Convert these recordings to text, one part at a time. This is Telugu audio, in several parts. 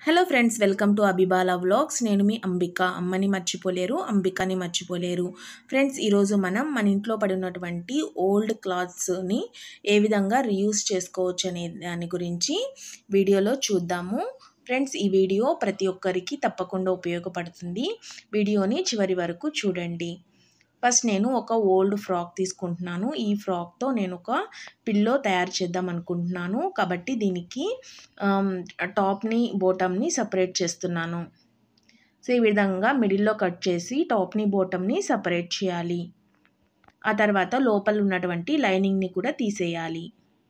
hello friends welcome to Abibala vlogs నేను మీ అంబిక అమ్మని మర్చిపోలేరు అంబికని మర్చిపోలేరు ఫ్రెండ్స్ ఈరోజు మనం మన ఇంట్లో పడి ఉన్నటువంటి ఓల్డ్ క్లాత్స్ని ఏ విధంగా రీయూస్ చేసుకోవచ్చు అనే దాని గురించి వీడియోలో చూద్దాము ఫ్రెండ్స్ ఈ వీడియో ప్రతి ఒక్కరికి తప్పకుండా ఉపయోగపడుతుంది వీడియోని చివరి వరకు చూడండి ఫస్ట్ నేను ఒక ఓల్డ్ ఫ్రాక్ తీసుకుంటున్నాను ఈ ఫ్రాక్తో నేను ఒక పిల్లో తయారు చేద్దాం అనుకుంటున్నాను కాబట్టి దీనికి టాప్ని బోటమ్ని సపరేట్ చేస్తున్నాను సో ఈ విధంగా మిడిల్లో కట్ చేసి టాప్ని బోటమ్ని సపరేట్ చేయాలి ఆ తర్వాత లోపల ఉన్నటువంటి లైనింగ్ని కూడా తీసేయాలి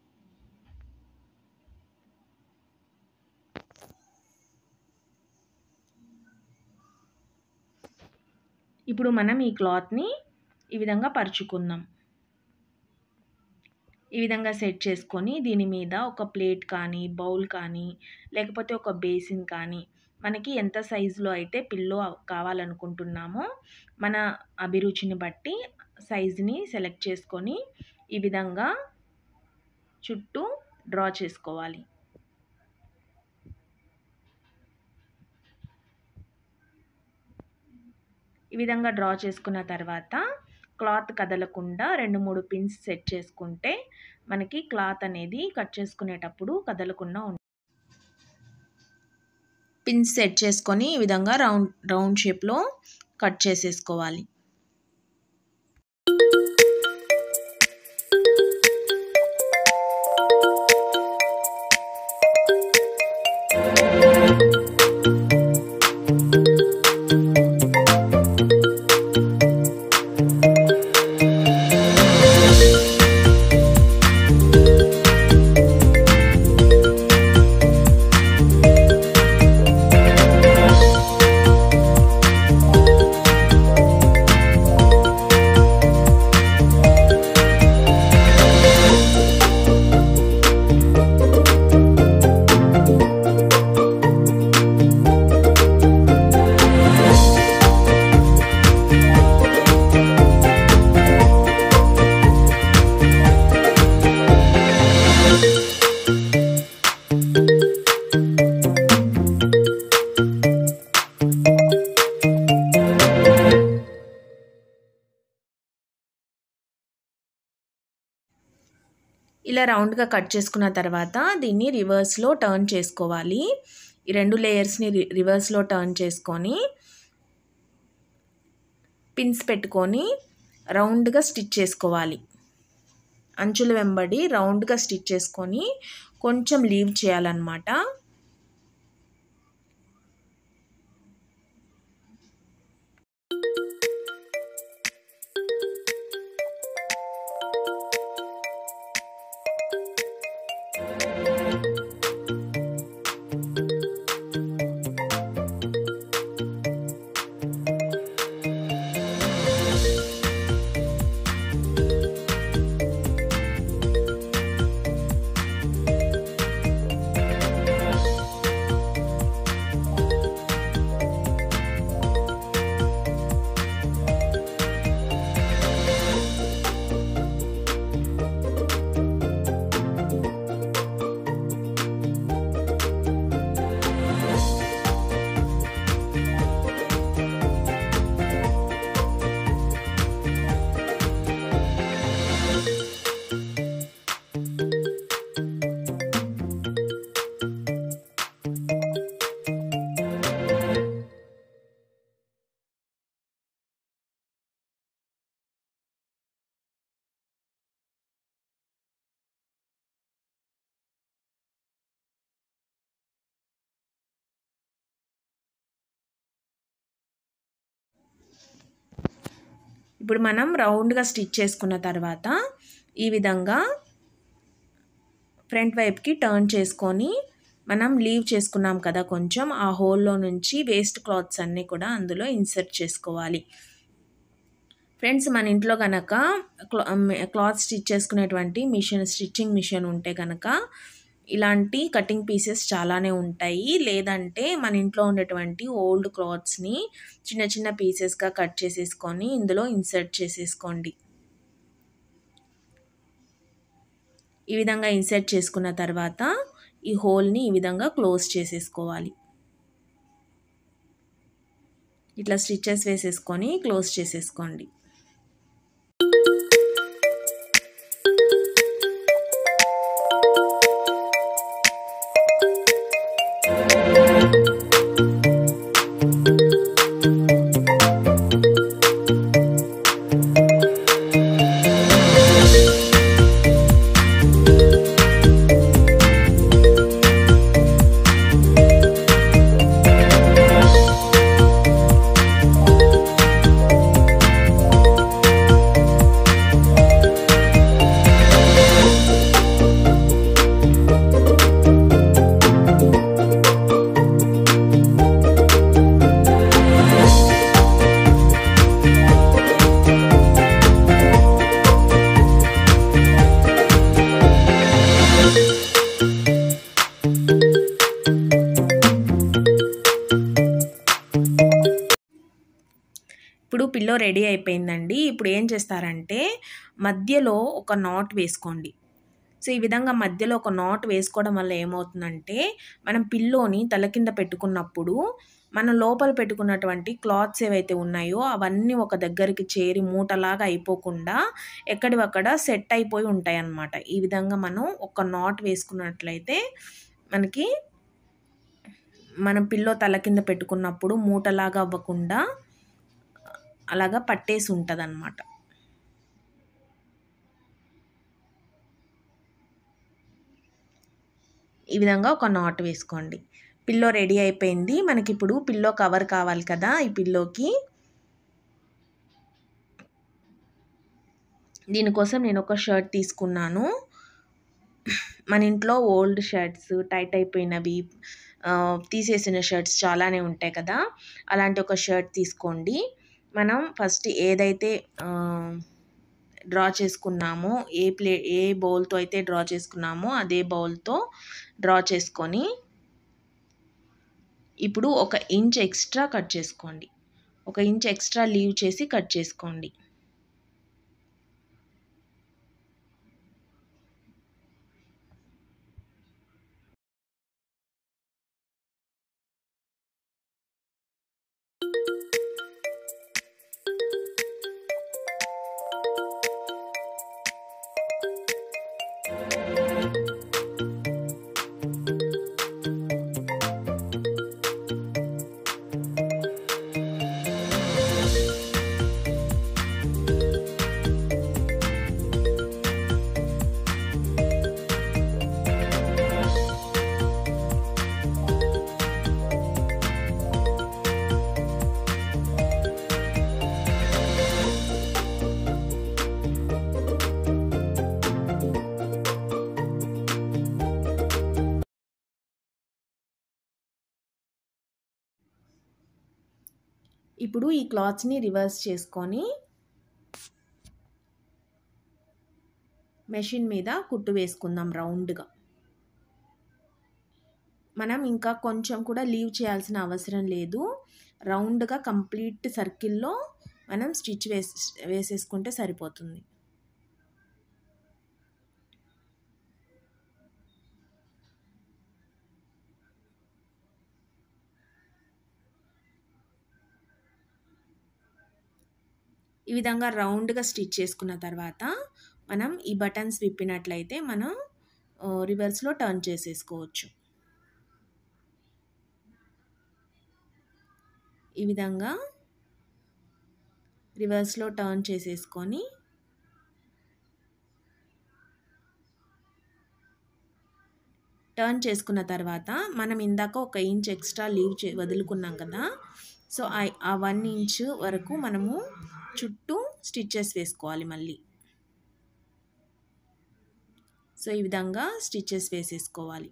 ఇప్పుడు మనం ఈ క్లాత్ని ఈ విధంగా పరుచుకుందాం ఈ విధంగా సెట్ చేసుకొని దీని మీద ఒక ప్లేట్ కానీ బౌల్ కానీ లేకపోతే ఒక బేసిన్ కానీ మనకి ఎంత సైజులో అయితే పిల్లో కావాలనుకుంటున్నామో మన అభిరుచిని బట్టి సైజుని సెలెక్ట్ చేసుకొని ఈ విధంగా చుట్టూ డ్రా చేసుకోవాలి ఈ విధంగా డ్రా చేసుకున్న తర్వాత క్లాత్ కదలకుండా రెండు మూడు పిన్స్ సెట్ చేసుకుంటే మనకి క్లాత్ అనేది కట్ చేసుకునేటప్పుడు కదలకుండా ఉంటుంది పిన్స్ సెట్ చేసుకొని ఈ విధంగా రౌండ్ రౌండ్ షేప్లో కట్ చేసేసుకోవాలి ఇలా రౌండ్గా కట్ చేసుకున్న తర్వాత దీన్ని రివర్స్లో టర్న్ చేసుకోవాలి ఈ రెండు లేయర్స్ని రివర్స్లో టర్న్ చేసుకొని పిన్స్ పెట్టుకొని రౌండ్గా స్టిచ్ చేసుకోవాలి అంచుల వెంబడి రౌండ్గా స్టిచ్ చేసుకొని కొంచెం లీవ్ చేయాలన్నమాట ఇప్పుడు మనం రౌండ్గా స్టిచ్ చేసుకున్న తర్వాత ఈ విధంగా ఫ్రంట్ వైపుకి టర్న్ చేసుకొని మనం లీవ్ చేసుకున్నాం కదా కొంచెం ఆ హోల్లో నుంచి వేస్ట్ క్లాత్స్ అన్నీ కూడా అందులో ఇన్సర్ట్ చేసుకోవాలి ఫ్రెండ్స్ మన ఇంట్లో కనుక క్లాత్ స్టిచ్ చేసుకునేటువంటి మిషన్ స్టిచ్చింగ్ మిషన్ ఉంటే కనుక ఇలాంటి కటింగ్ పీసెస్ చాలానే ఉంటాయి లేదంటే మన ఇంట్లో ఉండేటువంటి ఓల్డ్ క్లాత్స్ని చిన్న చిన్న పీసెస్గా కట్ చేసేసుకొని ఇందులో ఇన్సర్ట్ చేసేసుకోండి ఈ విధంగా ఇన్సర్ట్ చేసుకున్న తర్వాత ఈ హోల్ని ఈ విధంగా క్లోజ్ చేసేసుకోవాలి ఇట్లా స్టిచ్చెస్ వేసేసుకొని క్లోజ్ చేసేసుకోండి ఇప్పుడు పిల్లో రెడీ అయిపోయిందండి ఇప్పుడు ఏం చేస్తారంటే మధ్యలో ఒక నాట్ వేసుకోండి సో ఈ విధంగా మధ్యలో ఒక నాట్ వేసుకోవడం వల్ల ఏమవుతుందంటే మనం పిల్లోని తల కింద పెట్టుకున్నప్పుడు మనం లోపల పెట్టుకున్నటువంటి క్లాత్స్ ఏవైతే ఉన్నాయో అవన్నీ ఒక దగ్గరికి చేరి మూటలాగా అయిపోకుండా ఎక్కడివక్కడ సెట్ అయిపోయి ఉంటాయి అన్నమాట ఈ విధంగా మనం ఒక నాట్ వేసుకున్నట్లయితే మనకి మనం పిల్లో తల కింద పెట్టుకున్నప్పుడు మూటలాగా అవ్వకుండా అలాగా పట్టేసి ఉంటుంది అనమాట ఈ విధంగా ఒక నాట్ వేసుకోండి పిల్లో రెడీ అయిపోయింది మనకి ఇప్పుడు పిల్లో కవర్ కావాలి కదా ఈ పిల్లోకి దీనికోసం నేను ఒక షర్ట్ తీసుకున్నాను మన ఇంట్లో ఓల్డ్ షర్ట్స్ టైట్ అయిపోయినవి తీసేసిన షర్ట్స్ చాలానే ఉంటాయి కదా అలాంటి ఒక షర్ట్ తీసుకోండి మనం ఫస్ట్ ఏదైతే డ్రా చేసుకున్నామో ఏ ప్లే ఏ బౌల్తో అయితే డ్రా చేసుకున్నామో అదే బౌల్తో డ్రా చేసుకొని ఇప్పుడు ఒక ఇంచ్ ఎక్స్ట్రా కట్ చేసుకోండి ఒక ఇంచ్ ఎక్స్ట్రా లీవ్ చేసి కట్ చేసుకోండి ఇప్పుడు ఈ క్లాత్స్ని రివర్స్ చేసుకొని మెషిన్ మీద కుట్టు వేసుకుందాం రౌండ్గా మనం ఇంకా కొంచెం కూడా లీవ్ చేయాల్సిన అవసరం లేదు రౌండ్గా కంప్లీట్ సర్కిల్లో మనం స్టిచ్ వేసి వేసేసుకుంటే సరిపోతుంది ఈ విధంగా రౌండ్గా స్టిచ్ చేసుకున్న తర్వాత మనం ఈ బటన్స్ విప్పినట్లయితే మనం రివర్స్లో టర్న్ చేసేసుకోవచ్చు ఈ విధంగా రివర్స్లో టర్న్ చేసేసుకొని టర్న్ చేసుకున్న తర్వాత మనం ఇందాక ఒక ఇంచ్ ఎక్స్ట్రా లీవ్ చే వదులుకున్నాం కదా సో ఆ వన్ ఇంచ్ వరకు మనము చుట్టూ స్టిచ్చెస్ వేసుకోవాలి మళ్ళీ సో ఈ విధంగా స్టిచ్చెస్ వేసేసుకోవాలి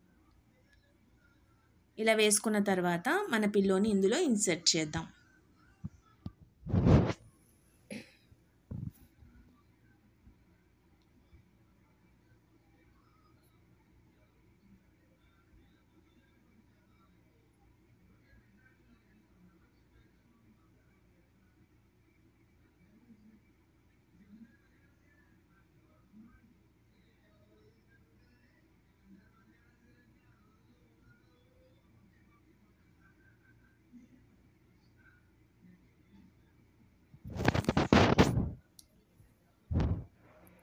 ఇలా వేసుకున్న తర్వాత మన పిల్లోని ఇందులో ఇన్సర్ట్ చేద్దాం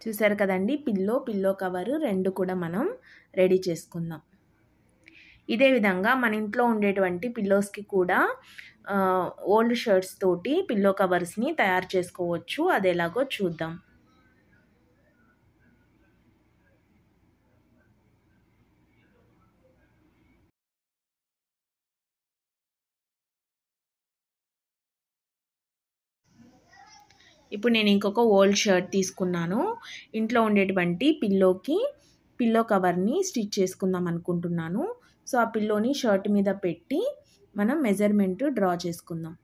చూసారు కదండి పిల్లో పిల్లో కవరు రెండు కూడా మనం రెడీ చేసుకుందాం ఇదే విధంగా మన ఇంట్లో ఉండేటువంటి పిల్లోస్కి కూడా ఓల్డ్ షర్ట్స్ తోటి పిల్లో కవర్స్ని తయారు చేసుకోవచ్చు అది ఎలాగో చూద్దాం ఇప్పుడు నేను ఇంకొక ఓల్డ్ షర్ట్ తీసుకున్నాను ఇంట్లో ఉండేటువంటి పిల్లోకి పిల్లో కవర్ని స్టిచ్ చేసుకుందాం అనుకుంటున్నాను సో ఆ పిల్లోని షర్ట్ మీద పెట్టి మనం మెజర్మెంట్ డ్రా చేసుకుందాం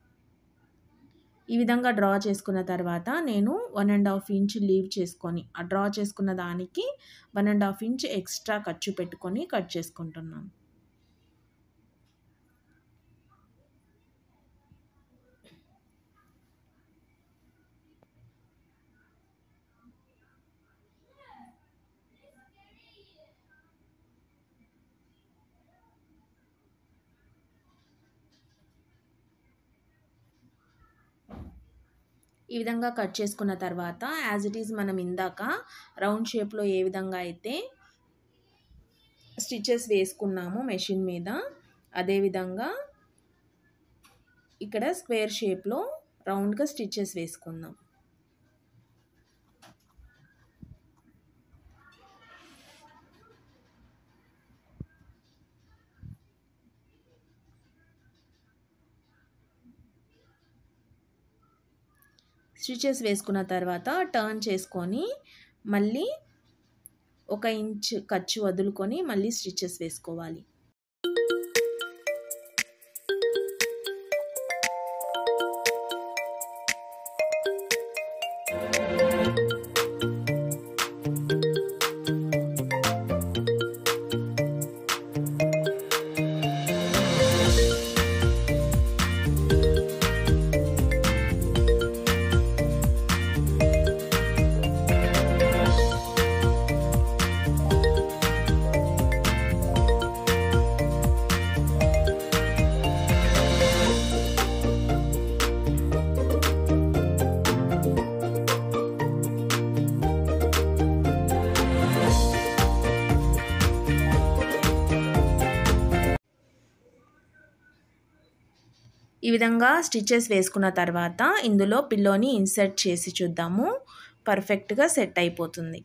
ఈ విధంగా డ్రా చేసుకున్న తర్వాత నేను one and half inch leave చేసుకొని ఆ డ్రా చేసుకున్న దానికి one and half inch extra ఖర్చు పెట్టుకొని కట్ చేసుకుంటున్నాను ఈ విధంగా కట్ చేసుకున్న తర్వాత యాజ్ ఇట్ ఈజ్ మనం ఇందాక రౌండ్ షేప్లో ఏ విధంగా అయితే స్టిచెస్ వేసుకున్నామో మెషిన్ మీద అదేవిధంగా ఇక్కడ స్క్వేర్ షేప్లో రౌండ్గా స్టిచెస్ వేసుకుందాం స్టిచెస్ వేసుకున్న తర్వాత టర్న్ చేసుకొని మళ్ళీ ఒక ఇంచ్ ఖర్చు వదులుకొని మళ్ళీ స్టిచెస్ వేసుకోవాలి ఈ విధంగా స్టిచెస్ వేసుకున్న తర్వాత ఇందులో పిల్లోని ఇన్సర్ట్ చేసి చూద్దాము పర్ఫెక్ట్గా సెట్ అయిపోతుంది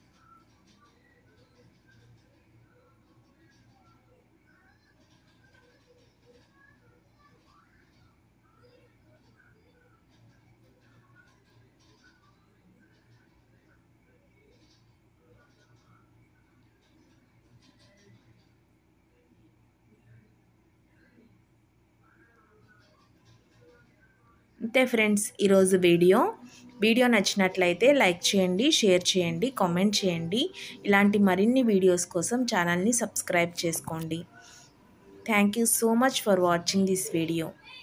అంతే ఫ్రెండ్స్ ఈరోజు వీడియో వీడియో నచ్చినట్లయితే లైక్ చేయండి షేర్ చేయండి కామెంట్ చేయండి ఇలాంటి మరిన్ని వీడియోస్ కోసం ఛానల్ని సబ్స్క్రైబ్ చేసుకోండి thank you so much for watching this video